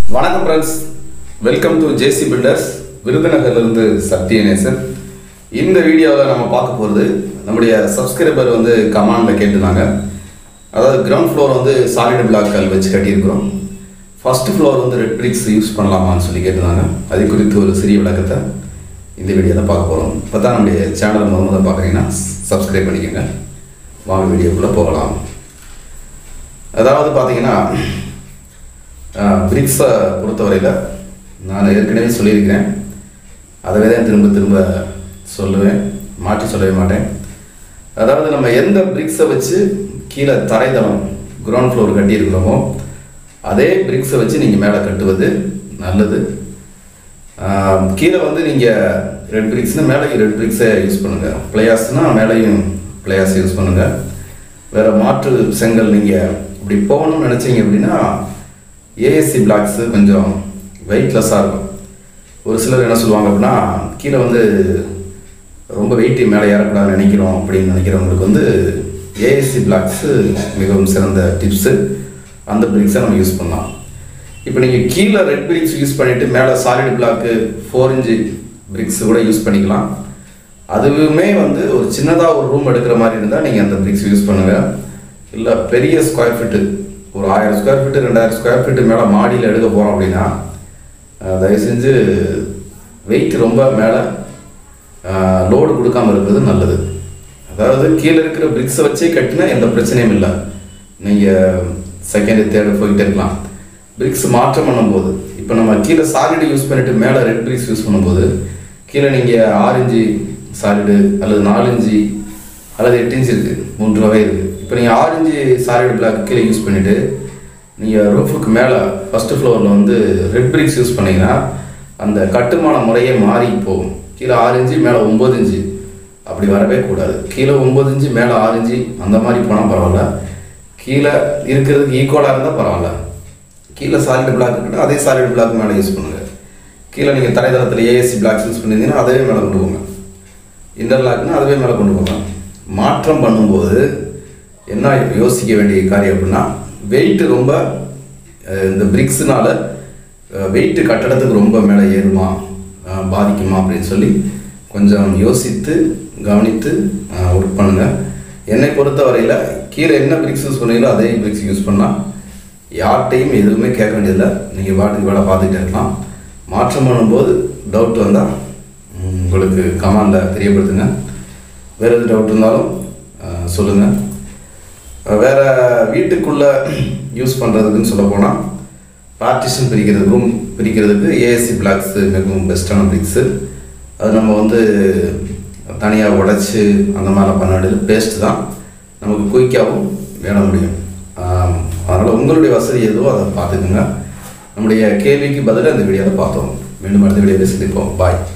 வணக்கம் friends welcome to JC builders விருதுநகர்லேருந்து சத்யநேசன் இந்த வீடியோவில் நம்ம பார்க்க போகிறது நம்முடைய சப்ஸ்கிரைபர் வந்து கமாண்டில் கேட்டிருந்தாங்க அதாவது கிரவுண்ட் ஃப்ளோர் வந்து சாலிட் பிளாக் கல் வச்சு கட்டியிருக்கிறோம் ஃபர்ஸ்ட் ஃப்ளோர் வந்து ரெட் பிரிக்ஸ் யூஸ் பண்ணலாமான்னு சொல்லி கேட்டிருந்தாங்க அது குறித்து ஒரு சிறிய விளக்கத்தை இந்த வீடியோவில் பார்க்க போகிறோம் இப்போ தான் நம்முடைய சேனலை முத முதல் பார்க்குறீங்கன்னா சப்ஸ்கிரைப் பண்ணிக்கோங்க வாங்க வீடியோக்குள்ளே போகலாம் அதாவது பார்த்தீங்கன்னா பிரிக்ஸை பொறுத்தவரையில் நான் ஏற்கனவே சொல்லியிருக்கிறேன் அதவே தான் திரும்ப திரும்ப சொல்லுவேன் மாற்றி சொல்லவே மாட்டேன் அதாவது நம்ம எந்த பிரிக்ஸை வச்சு கீழே தரைதளம் கிரவுண்ட் ஃப்ளோர் கட்டியிருக்கிறோமோ அதே பிரிக்ஸை வச்சு நீங்கள் மேலே கட்டுவது நல்லது ஆஹ் கீழே வந்து நீங்கள் ரெட் பிரிக்ஸ்னால் மேலேயும் ரெட் பிரிக்ஸை யூஸ் பண்ணுங்கள் பிளேயாஸ்னால் மேலேயும் பிளேயாஸ் யூஸ் பண்ணுங்கள் வேறு மாற்று செங்கல் நீங்கள் இப்படி போகணும்னு நினச்சிங்க அப்படின்னா ஏஎஸ்சி பிளாக்ஸு கொஞ்சம் வெயிட்லெஸ்ஸாக இருக்கும் ஒரு சிலர் என்ன சொல்லுவாங்க அப்படின்னா கீழே வந்து ரொம்ப வெயிட் மேலே ஏறக்கூடாதுன்னு நினைக்கிறோம் அப்படின்னு நினைக்கிறவங்களுக்கு வந்து ஏஎஸ்சி பிளாக்ஸு மிகவும் சிறந்த டிப்ஸு அந்த பிரிக்ஸை நம்ம யூஸ் பண்ணலாம் இப்போ நீங்கள் கீழே ரெட் பிரிக்ஸ் யூஸ் பண்ணிவிட்டு மேலே solid block four inch bricks கூட யூஸ் பண்ணிக்கலாம் அதுவுமே வந்து ஒரு சின்னதாக ஒரு ரூம் எடுக்கிற மாதிரி இருந்தால் நீங்கள் அந்த பிரிக்ஸ் யூஸ் பண்ணுங்கள் இல்லை பெரிய ஸ்கொயர் ஃபீட்டு ஒரு ஆயிரம் ஸ்கொயர் ஃபீட்டு ரெண்டாயிரம் ஸ்கொயர் ஃபீட்டு மேலே மாடியில் எடுக்க போகிறோம் அப்படின்னா அஹ், தயவு செஞ்சு வெயிட் ரொம்ப மேலே லோடு கொடுக்காம இருக்கிறது நல்லது அதாவது கீழே இருக்கிற பிரிக்ஸை வச்சே கட்டினா எந்த பிரச்சனையும் இல்லை நீங்கள் செகண்ட் தேர்டு போயிட்டே இருக்கலாம் பிரிக்ஸ் மாற்றம் பண்ணும்போது இப்போ நம்ம கீழே சாலிடு யூஸ் பண்ணிட்டு மேலே ரெட் பிரிக்ஸ் யூஸ் பண்ணும்போது கீழே நீங்கள் ஆறு இன்ச்சு சாலிடு அல்லது நாலு இன்ச்சு அல்லது எட்டு இன்ச்சு இருக்குது மூன்று வகை இருக்குது இப்போ நீங்கள் ஆறு இன்ச்சு சாலிடு பிளாக் கீழே யூஸ் பண்ணிவிட்டு நீங்கள் ரூஃபுக்கு மேலே ஃபஸ்ட்டு ஃப்ளோரில் வந்து ரெட் பிரிக்ஸ் யூஸ் பண்ணீங்கன்னா அந்த கட்டுமான முறையே மாறி போகும் கீழே ஆறு இன்ச்சு மேலே ஒம்பது இன்ச்சு அப்படி வரவே கூடாது கீழே ஒம்பது இன்ச்சு மேலே ஆறு இன்ச்சு அந்த மாதிரி போனால் பரவாயில்ல கீழே இருக்கிறதுக்கு ஈக்குவலாக இருந்தால் பரவாயில்ல கீழே சாலிட் பிளாக் இருக்கட்டும் அதே சாலிட் பிளாக் மேலே யூஸ் பண்ணுங்கள் கீழே நீங்கள் தரைதளத்தில் ஏஎஸ்சி பிளாக்ஸ் யூஸ் பண்ணியிருந்தீங்கன்னா அதே மேலே கொண்டு போங்க இன்டர்லாக்னா அதுவே மேலே கொண்டு போங்க மாற்றம் பண்ணும்போது என்ன யோசிக்க வேண்டிய காரியம் அப்படின்னா வெயிட் ரொம்ப அஹ், இந்த பிரிக்ஸ்னால வெயிட் கட்டடத்துக்கு ரொம்ப மேலே ஏறுமா அஹ், பாதிக்குமா அப்படின்னு சொல்லி கொஞ்சம் யோசித்து கவனித்து ஒர்க் பண்ணுங்கள் என்னை பொறுத்த வரையில் கீழே என்ன பிரிக்ஸ் யூஸ் பண்ணீங்களோ அதே பிரிக்ஸ் யூஸ் பண்ணால் யார்கிட்டையும் எதுவுமே கேட்க வேண்டியதில்லை நீங்கள் பாட்டுக்கு வேலை பார்த்துக்கிட்டே இருக்கலாம் மாற்றம் பண்ணும்போது டவுட் வந்தால் உங்களுக்கு கமாண்டில் தெரியப்படுத்துங்க வேறு எது டவுட் இருந்தாலும் சொல்லுங்கள் வேறு வீட்டுக்குள்ளே யூஸ் பண்ணுறதுக்குன்னு சொல்ல போனால் பார்ட்டிஷன் பிரிக்கிறது ரூம் பிரிக்கிறதுக்கு ஏஎஸ்சி பிளாக்ஸு மிகவும் பெஸ்ட்டான பிரிக்ஸு அது நம்ம வந்து தனியாக உடைச்சி அந்த மாதிரிலாம் பண்ண வேண்டியது பேஸ்ட் தான் நமக்கு குயிக்காகவும் வேலை முடியும் அதனால் உங்களுடைய வசதி எதுவோ அதை பார்த்துக்குங்க நம்முடைய கேள்விக்கு பதிலாக இந்த வீடியோவை பார்த்தோம் மீண்டும் அடுத்த வீடியோவில் சந்திப்போம் பாய்